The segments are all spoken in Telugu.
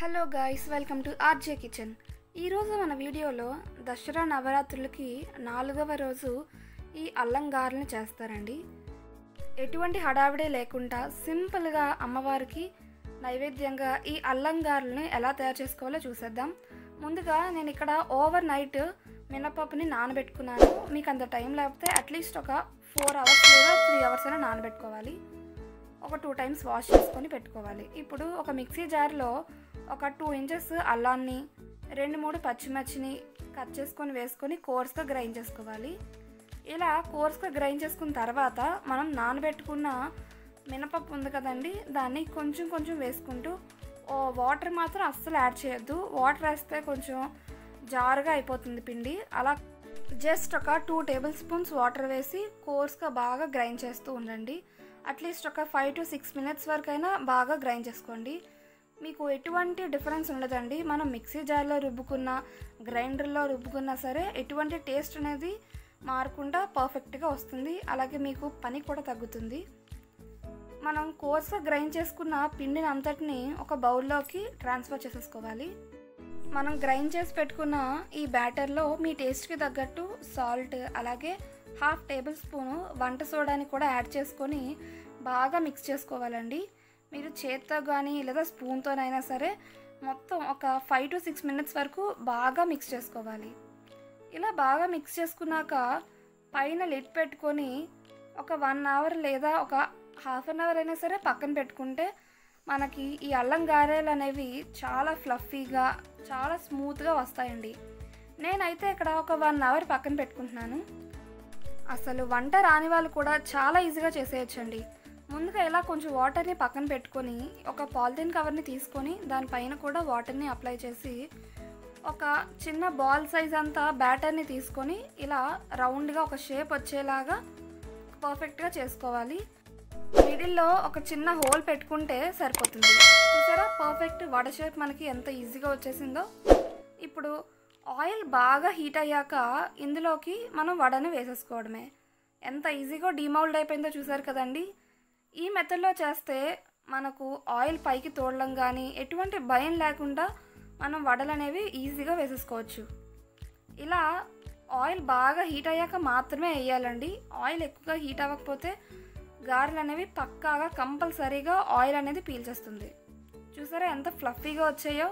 hello guys welcome to RJ kitchen ఈరోజు మన వీడియోలో దసరా నవరాత్రులకి నాలుగవ రోజు ఈ అల్లం గారెలను చేస్తారండి ఎటువంటి హడావిడి లేకుండా సింపుల్గా అమ్మవారికి నైవేద్యంగా ఈ అల్లం గారెలను ఎలా తయారు చేసుకోవాలో చూసేద్దాం ముందుగా నేను ఇక్కడ ఓవర్ నైట్ మినపప్పుని నానబెట్టుకున్నాను మీకు అంత టైం లేకపోతే అట్లీస్ట్ ఒక ఫోర్ అవర్స్ లేదా త్రీ అవర్స్ అయినా నానబెట్టుకోవాలి ఒక టూ టైమ్స్ వాష్ చేసుకొని పెట్టుకోవాలి ఇప్పుడు ఒక మిక్సీ జార్లో ఒక టూ ఇంచెస్ అల్లాన్ని రెండు మూడు పచ్చిమిర్చిని కట్ చేసుకొని వేసుకొని కోర్స్గా గ్రైండ్ చేసుకోవాలి ఇలా కోర్స్గా గ్రైండ్ చేసుకున్న తర్వాత మనం నానబెట్టుకున్న మినపప్పు ఉంది కదండి దాన్ని కొంచెం కొంచెం వేసుకుంటూ ఓ వాటర్ మాత్రం అస్సలు యాడ్ చేయొద్దు వాటర్ వేస్తే కొంచెం జారుగా అయిపోతుంది పిండి అలా జస్ట్ ఒక టూ టేబుల్ స్పూన్స్ వాటర్ వేసి కోర్స్గా బాగా గ్రైండ్ చేస్తూ ఉండండి అట్లీస్ట్ ఒక ఫైవ్ టు సిక్స్ మినిట్స్ వరకు అయినా బాగా గ్రైండ్ చేసుకోండి మీకు ఎటువంటి డిఫరెన్స్ ఉండదండి మనం మిక్సీ జార్లో రుబ్బుకున్న గ్రైండర్లో రుబ్బుకున్నా సరే ఎటువంటి టేస్ట్ అనేది మారకుండా పర్ఫెక్ట్గా వస్తుంది అలాగే మీకు పని కూడా తగ్గుతుంది మనం కోర్స్గా గ్రైండ్ చేసుకున్న పిండిని అంతటిని ఒక బౌల్లోకి ట్రాన్స్ఫర్ చేసేసుకోవాలి మనం గ్రైండ్ చేసి పెట్టుకున్న ఈ బ్యాటర్లో మీ టేస్ట్కి తగ్గట్టు సాల్ట్ అలాగే హాఫ్ టేబుల్ స్పూను వంట సోడాని కూడా యాడ్ చేసుకొని బాగా మిక్స్ చేసుకోవాలండి మీరు చేత్తో కానీ లేదా స్పూన్తోనైనా సరే మొత్తం ఒక ఫైవ్ టు సిక్స్ మినిట్స్ వరకు బాగా మిక్స్ చేసుకోవాలి ఇలా బాగా మిక్స్ చేసుకున్నాక పైన లిడ్ పెట్టుకొని ఒక వన్ అవర్ లేదా ఒక హాఫ్ అన్ అవర్ అయినా సరే పక్కన పెట్టుకుంటే మనకి ఈ అల్లం గారెలు అనేవి చాలా ఫ్లఫీగా చాలా స్మూత్గా వస్తాయండి నేనైతే ఇక్కడ ఒక వన్ అవర్ పక్కన పెట్టుకుంటున్నాను అసలు వంట రాని వాళ్ళు కూడా చాలా ఈజీగా చేసేయచ్చండి ముందుగా ఇలా కొంచెం వాటర్ని పక్కన పెట్టుకొని ఒక పాలిథిన్ కవర్ని తీసుకొని దానిపైన కూడా వాటర్ని అప్లై చేసి ఒక చిన్న బాల్ సైజ్ అంతా బ్యాటర్ని తీసుకొని ఇలా రౌండ్గా ఒక షేప్ వచ్చేలాగా పర్ఫెక్ట్గా చేసుకోవాలి మిడిల్లో ఒక చిన్న హోల్ పెట్టుకుంటే సరిపోతుంది చూసారా పర్ఫెక్ట్ వడ షేప్ మనకి ఎంత ఈజీగా వచ్చేసిందో ఇప్పుడు ఆయిల్ బాగా హీట్ అయ్యాక ఇందులోకి మనం వడను వేసేసుకోవడమే ఎంత ఈజీగా డీమౌల్డ్ అయిపోయిందో చూసారు కదండి ఈ మెథడ్లో చేస్తే మనకు ఆయిల్ పైకి తోడడం కానీ ఎటువంటి భయం లేకుండా మనం వడలు అనేవి ఈజీగా వేసేసుకోవచ్చు ఇలా ఆయిల్ బాగా హీట్ అయ్యాక మాత్రమే వేయాలండి ఆయిల్ ఎక్కువగా హీట్ అవ్వకపోతే గారెలు అనేవి పక్కాగా కంపల్సరీగా ఆయిల్ అనేది పీల్చేస్తుంది చూసారా ఎంత ఫ్లఫీగా వచ్చాయో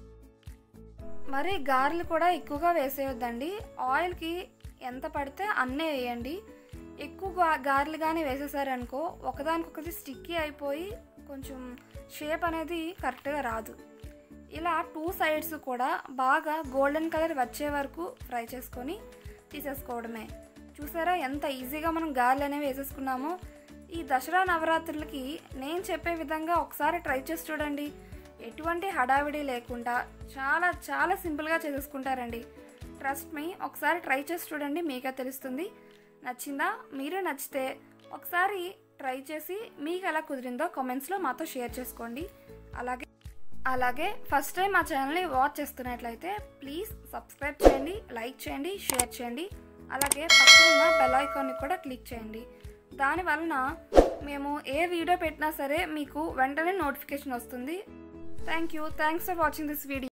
మరి గారెలు కూడా ఎక్కువగా వేసేయొద్దండి ఆయిల్కి ఎంత పడితే అన్నే వేయండి ఎక్కువ గారెలు కానీ వేసేసారనుకో ఒకదానికొకటి స్టిక్కీ అయిపోయి కొంచెం షేప్ అనేది కరెక్ట్గా రాదు ఇలా టూ సైడ్స్ కూడా బాగా గోల్డెన్ కలర్ వచ్చే వరకు ఫ్రై చేసుకొని తీసేసుకోవడమే చూసారా ఎంత ఈజీగా మనం గారెలు అనేవి వేసేసుకున్నామో ఈ దసరా నవరాత్రులకి నేను చెప్పే విధంగా ఒకసారి ట్రై చేసి చూడండి ఎటువంటి హడావిడి లేకుండా చాలా చాలా సింపుల్గా చేసేసుకుంటారండి ట్రస్ట్ మీ ఒకసారి ట్రై చేసి చూడండి మీకే తెలుస్తుంది నచ్చిందా మీరు నచ్చితే ఒకసారి ట్రై చేసి మీకు ఎలా కుదిరిందో కామెంట్స్లో మాతో షేర్ చేసుకోండి అలాగే అలాగే ఫస్ట్ టైం మా ఛానల్ని వాచ్ చేస్తున్నట్లయితే ప్లీజ్ సబ్స్క్రైబ్ చేయండి లైక్ చేయండి షేర్ చేయండి అలాగే పక్కన బెల్ ఐకాన్ని కూడా క్లిక్ చేయండి దాని వలన మేము ఏ వీడియో పెట్టినా సరే మీకు వెంటనే నోటిఫికేషన్ వస్తుంది thank you thanks for watching this video